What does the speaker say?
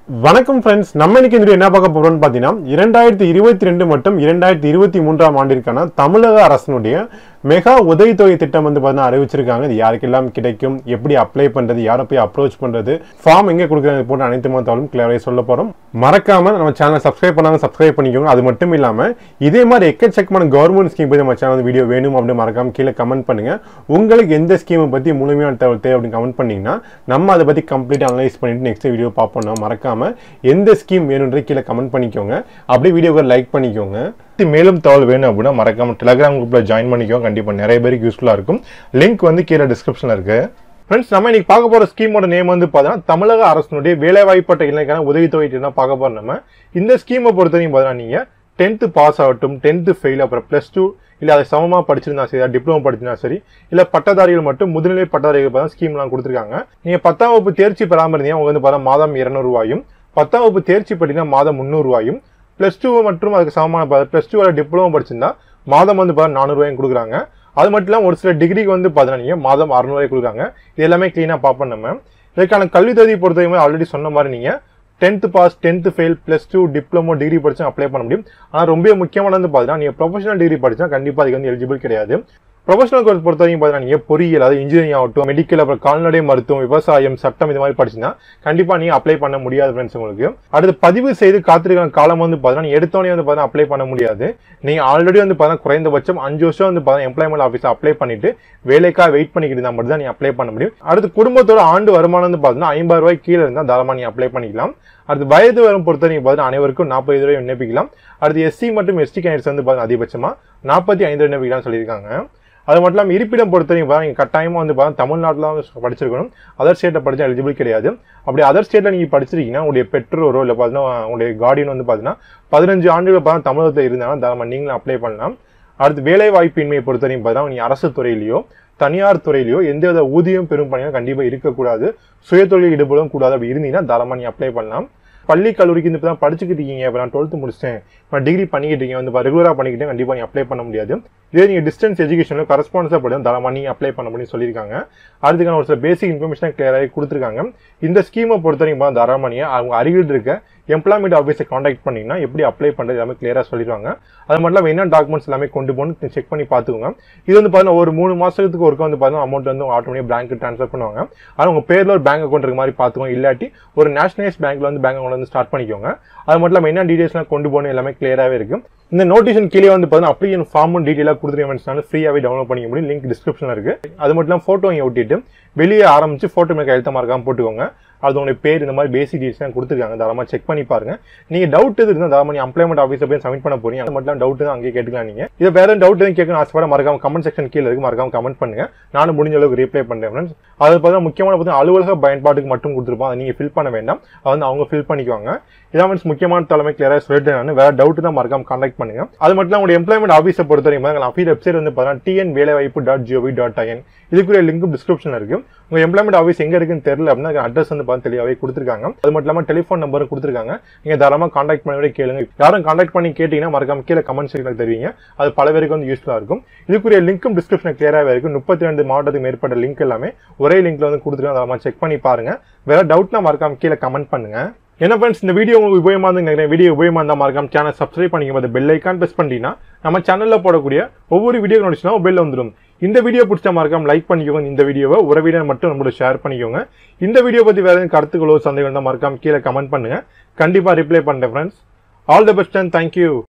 வணக்கம் ஃப்ரெண்ட்ஸ் நம்ம இன்னைக்கு இந்த video என்ன பார்க்க போறோம்னு பார்த்தீங்கன்னா இரண்டாயிரத்தி இருபத்தி ரெண்டு மற்றும் இரண்டாயிரத்தி இருபத்தி மூன்றாம் ஆண்டிற்கான தமிழக அரசினுடைய மெகா உதவித்தொகை திட்டம் வந்து பார்த்தீங்கன்னா அறிவிச்சிருக்காங்க இது யாருக்கெல்லாம் கிடைக்கும் எப்படி அப்ளை பண்றது யாரை போய் அப்ரோச் பண்றது ஃபார்ம் எங்கே கொடுக்குறது போட்டு அனைத்து மத்தாலும் கிளியராக சொல்ல போறோம் மறக்காம நம்ம சேனலை சப்ஸ்கிரைப் பண்ணாங்க சப்ஸ்கிரைப் பண்ணிக்கோங்க அது மட்டும் இல்லாம இதே மாதிரி எக்கச்சக்கமான கவர்மெண்ட் ஸ்கீம் பத்தி நம்ம சேனல் வீடியோ வேணும் அப்படின்னு மறக்காம கீழே கமெண்ட் பண்ணுங்க உங்களுக்கு எந்த ஸ்கீமை பத்தி முழுமையான தகவல் தேவை அப்படின்னு கமெண்ட் பண்ணீங்கன்னா நம்ம அதை பத்தி கம்ப்ளீட் அனலைஸ் பண்ணிட்டு நெக்ஸ்ட் வீடியோ பார்ப்போம் நான் மறக்காம எந்த ஸ்கீம் வேணும்ன்றது கீழே கமெண்ட் பண்ணிக்கோங்க அப்படியே வீடியோவை லைக் பண்ணிக்கோங்க இது மேலும் தகவல் வேணும் அப்படின்னா மறக்காம டெலிகிராம் குரூப்ல ஜாயின் பண்ணிக்கோங்க கண்டிப்பா நிறைய பேருக்கு யூஸ்ஃபுல்லா இருக்கும் லிங்க் வந்து கீழே டிஸ்கிரிப்ஷன்ல இருக்கு ஃப்ரெண்ட்ஸ் நம்ம இன்னைக்கு பார்க்க போற ஸ்கீமோட நேம் வந்து பார்த்தீங்கன்னா தமிழக அரசினுடைய வேலைவாய்ப்பட்ட இளைஞருக்கான உதவித்தொகை தான் பார்க்க போறோம் நம்ம இந்த ஸ்கீமை பொறுத்தவரைக்கும் பார்த்தீங்கன்னா நீங்க டென்த்து பாஸ் ஆகட்டும் டென்த்து ஃபெயில் அப்புறம் ப்ளஸ் டூ இல்லை அதை சமமாக படிச்சிருந்தா சரி டிப்ளமோ படிச்சிருந்தா சரி இல்லை பட்டதாரிகள் மட்டும் முதுநிலை பட்டதாரிகள் பார்த்தா ஸ்கீம்லாம் கொடுத்துருக்காங்க நீங்கள் பத்தாம் வகுப்பு தேர்ச்சி பெறாமல் இருந்தீங்க உங்களுக்கு வந்து பார்த்தா மாதம் இரநூறுவாயும் பத்தாம் வகுப்பு தேர்ச்சி படினா மாதம் முந்நூறுவாயும் ப்ளஸ் டூ மற்றும் அதுக்கு சமமான ப்ளஸ் டூ டிப்ளமோ படிச்சிருந்தா மாதம் வந்து பார்த்தா நானூறுவாயும் கொடுக்குறாங்க அது மட்டும் இல்லாமல் ஒரு சில டிகிரிக்கு வந்து பார்த்தீங்கன்னா நீங்கள் மாதம் அறநூறுவாய் கொடுக்குறாங்க இது எல்லாமே க்ளீனாக பார்ப்போம் நம்ம இதற்கான கல்வி தகுதி பொறுத்தவரைக்கும் ஆல்ரெடி சொன்ன மாதிரி நீங்கள் tenth pass tenth fail plus two diploma degree படிச்சா அப்ளை பண்ண முடியும் ஆனால் ரொம்ப முக்கியமானது வந்து பார்த்தீங்கன்னா நீங்கள் ப்ரொஃபஷனல் டிகிரி படிச்சா கண்டிப்பாக அதுக்கு வந்து எலிஜிபிள் கிடையாது ப்ரொஃபஷனல் கோர்ஸ் பொறுத்த வரைக்கும் பார்த்தீங்கன்னா நீங்கள் பொறியியல் அதாவது இன்ஜினியரிங் ஆகட்டும் மெடிக்கல் அப்புறம் கால்நடை மருத்துவம் விவசாயம் சட்டம் இது மாதிரி படிச்சுன்னா கண்டிப்பாக நீங்கள் அப்ளை பண்ண முடியாது ஃப்ரெண்ட்ஸ் உங்களுக்கு அடுத்து பதிவு செய்து காத்திருக்கிற காலம் வந்து பார்த்தீங்கன்னா நீ எடுத்தோடனே வந்து பார்த்தீங்கன்னா அப்ளை பண்ண முடியாது நீங்கள் ஆல்ரெடி வந்து பார்த்தீங்கன்னா குறைந்தபட்சம் அஞ்சு வருஷம் வந்து பார்த்தீங்கன்னா எம்ப்ளாய்மெண்ட் ஆஃபீஸ் அப்ளை பண்ணிட்டு வேலைக்காக வெயிட் பண்ணிக்கிட்டு இருந்தால் மட்டும் தான் நீ அப்ளை பண்ண முடியும் அடுத்து குடும்பத்தோட ஆண்டு வருமானம் வந்து பார்த்தீங்கன்னா ஐம்பது ரூபாய் கீழே இருந்தால் தாராளமாக நீ அப்ளை பண்ணிக்கலாம் அடுத்து வயது வரும் பொறுத்த நீங்க பார்த்தீங்கன்னா அனைவருக்கும் நாற்பது ரூபாய் விண்ணப்பிக்கலாம் அடுத்து எஸ்சி மற்றும் எஸ்டி கேண்டிடேட்ஸ் வந்து பார்த்தீங்கன்னா அதிகபட்சமாக நாற்பத்தி ஐந்து விண்ணப்பிக்கலாம் சொல்லியிருக்காங்க அது மட்டும் இல்லாமல் இருப்பிடம் பொறுத்தவரைக்கும் பார்த்தா நீங்கள் கட்டாயமாக வந்து பார்த்தா தமிழ்நாட்டில் தான் படிச்சிருக்கணும் அதர் ஸ்டேட்டில் படிச்சா எலிஜிபிள் கிடையாது அப்படி அதர் ஸ்டேட்டில் நீங்கள் படிச்சிருக்கீங்கன்னா உங்களுடைய பெற்றோரோ இல்லை பார்த்தீங்கன்னா உங்களுடைய கார்டியன் வந்து பார்த்தீங்கன்னா பதினஞ்சு ஆண்டுகள் பார்த்தா தமிழகத்தில் இருந்தாலும் தாராளமாக நீங்களும் அப்ளை பண்ணலாம் அடுத்து வேலை வாய்ப்பின்மையை பொறுத்தவரைக்கும் பார்த்தா நீங்கள் அரசு துறையிலையோ தனியார் துறையிலையோ எந்த வித ஊதியம் பெரும் பணியும் கண்டிப்பாக இருக்கக்கூடாது சுயதொழில் ஈடுபடவும் கூடாது அப்படி இருந்தீங்கன்னா தாராளமாக நீங்கள் அப்ளை பண்ணலாம் பள்ளி கல்லூரிக்கு இந்த இப்போ தான் படிச்சுக்கிட்டு இருக்கீங்க இப்போ நான் டுவெல்த்து முடிச்சிட்டேன் இப்போ டிகிரி பண்ணிக்கிட்டு இருக்கீங்க வந்து ரெகுலராக பண்ணிக்கிட்டே கண்டிப்பாக நீங்கள் அப்ளை பண்ண முடியாது இதே நீங்கள் டிஸ்டன்ஸ் எஜுகேஷனில் கரஸ்பான்ஸாக படி தாராளமாக நீங்கள் அப்ளை பண்ண முடியும்னு சொல்லியிருக்காங்க அதுக்கான ஒரு சில பேசிக் இன்ஃபர்மேஷன் கிளியராக கொடுத்துருக்காங்க இந்த ஸ்கீமை பொறுத்தவரைக்கும் தாராளமாக நீங்கள் அவங்க அருகில் இருக்க எம்ப்ளாய்மெண்ட் ஆஃபீஸை காண்டாக்ட் பண்ணிங்கன்னா எப்படி அப்ளை பண்ணுறது எல்லாமே கிளியராக சொல்லிடுவாங்க அது மட்டும் இல்லாமல் என்ன டாக்குமெண்ட்ஸ் எல்லாமே கொண்டு போகணும் செக் பண்ணி பார்த்துக்கோங்க இது வந்து பார்த்தீங்கன்னா ஒரு மூணு மாதத்துக்கு ஒருக்க வந்து பார்த்தீங்கன்னா அமௌண்ட் வந்து ஆட்டோமேட்டிக் பேங்க்கு ட்ரான்ஸ்ஃபர் பண்ணுவாங்க ஆனால் உங்கள் பேரில் ஒரு பேங்க் அக்கௌண்ட் இருக்க மாதிரி பார்த்துக்கோங்க இல்லாட்டி ஒரு நேஷனலைஸ் பேங்க்ல வந்து பேங்க் அக்கௌண்ட் வந்து ஸ்டார்ட் பண்ணிக்கோங்க அது மட்டும் இல்லாமல் என்ன டீடைல்ஸ்லாம் கொண்டு போகணும் எல்லாமே கிளியராகவே இருக்கு இந்த நோட்டிஷன் கீழே வந்து பார்த்தீங்கன்னா அப்ளிகேஷன் ஃபார்மும் டீட்டெயிலாக கொடுத்துருக்கேன் ஃப்ரீயாகவே டவுன்லோட் பண்ணிக்க முடியும் லிங்க் டிஸ்கிரிப்ஷனில் இருக்கு அது மட்டும் இல்லாமல் ஃபோட்டோ இங்கே ஒட்டிட்டு வெளியே ஆரம்பிச்சு ஃபோட்டோ மேலே எழுத்த மார்க்காம போட்டுக்கோங்க அது உங்களுடைய பேர் இந்த மாதிரி பேசிக் டீட்டெயில்ஸ் கொடுத்துருக்காங்க தாராளமாக செக் பண்ணி பாருங்க நீங்க டவுட் எது இருந்தால் தாராளமாக எம்ப்ளாய்மெண்ட் ஆஃபீஸில் போய் சப்மிட் பண்ண போறீங்க அது மட்டும் டவுட் தான் அங்கேயே கேட்டுக்கலாம் நீங்க இதை வேற டவுட் எதுவும் கேட்கணும் ஆசைப்பட மறக்காம கமெண்ட் செக்ஷன் கீழே இருக்கு மறக்காம கமெண்ட் பண்ணுங்க நானும் முடிஞ்ச அளவுக்கு ரீப்ளை பண்றேன் ஃப்ரெண்ட்ஸ் அது பார்த்தீங்கன்னா முக்கியமான பார்த்தீங்கன்னா அலுவலக பயன்பாட்டுக்கு மட்டும் கொடுத்துருப்போம் அதை நீங்க ஃபில் பண்ண வேண்டாம் அதை வந்து அவங்க ஃபில் பண்ணிக்குவாங்க இதான் மீன்ஸ் முக்கியமான தலைமை கிளியராக சொல்லிட்டு நான் வேற டவுட் தான் மறக்காம கான்டாக்ட் பண்ணுங்க அது மட்டும் இல்லாமல் உங்களுடைய எம்ப்ளாய்மெண்ட் ஆஃபீஸை பொறுத்தவரைக்கும் அஃபீஸ் வெப்சைட் வந்து பார்த்தீங்கன்னா டிஎன் வேலைவாய்ப்பு டாட் ஜிஓவி டாட் ஐஎன் இதுக்குரிய லிங்க் டிஸ்கிரிப்ஷன் இருக்கு உங்க எம்ப்ளாய்மெண்ட் ஆஃபீஸ் எங்க இருக்குன்னு தெரியல அப்படின்னா அட்ரஸ் வந்து பார்த்து தெளிவாகவே கொடுத்துருக்காங்க அது மட்டும் இல்லாமல் டெலிஃபோன் நம்பரும் கொடுத்துருக்காங்க நீங்க தாராளமாக கான்டாக்ட் பண்ணி கேளுங்க யாரும் கான்டாக்ட் பண்ணி கேட்டீங்கன்னா மறக்காம கீழே கமெண்ட் செக்ஷனில் தெரிவிங்க அது பல பேருக்கு வந்து யூஸ்ஃபுல்லாக இருக்கும் இதுக்குரிய லிங்க்கும் டிஸ்கிரிப்ஷன் கிளியராகவே இருக்கும் முப்பத்தி ரெண்டு மாவட்டத்துக்கு மேற்பட்ட லிங்க் எல்லாமே ஒரே லிங்க்ல வந்து கொடுத்துருக்காங்க தாராளமாக செக் பண்ணி பாருங்க வேற டவுட்னா மறக்காம கீழே கமெண்ட் பண்ணுங்க என்ன ஃப்ரெண்ட்ஸ் இந்த வீடியோ உங்களுக்கு உபயோகமா இருந்து நினைக்கிறேன் வீடியோ உபயோகமா இருந்தால் மறக்காம சேனல் சப்ஸ்கிரைப் பண்ணிக்க போது பெல் ஐக்கான் ப்ரெஸ் பண்ணிட்டீங்கன்னா நம்ம சேனல்ல போடக்கூடிய ஒவ்வொரு வீடியோ நோட்டிஸ்னா மொபைலில் வந்துடும் இந்த வீடியோ பிடிச்சா மறக்காம லைக் பண்ணிக்கோங்க இந்த வீடியோவை உறவினர் மட்டும் நம்மளோட ஷேர் பண்ணிக்கோங்க இந்த வீடியோ பத்தி வேற எதுவும் கருத்துக்களோ சந்தேகம் தான் மறக்காம கீழே கமெண்ட் பண்ணுங்க கண்டிப்பா ரிப்ளை பண்றேன் friends all the best and thank you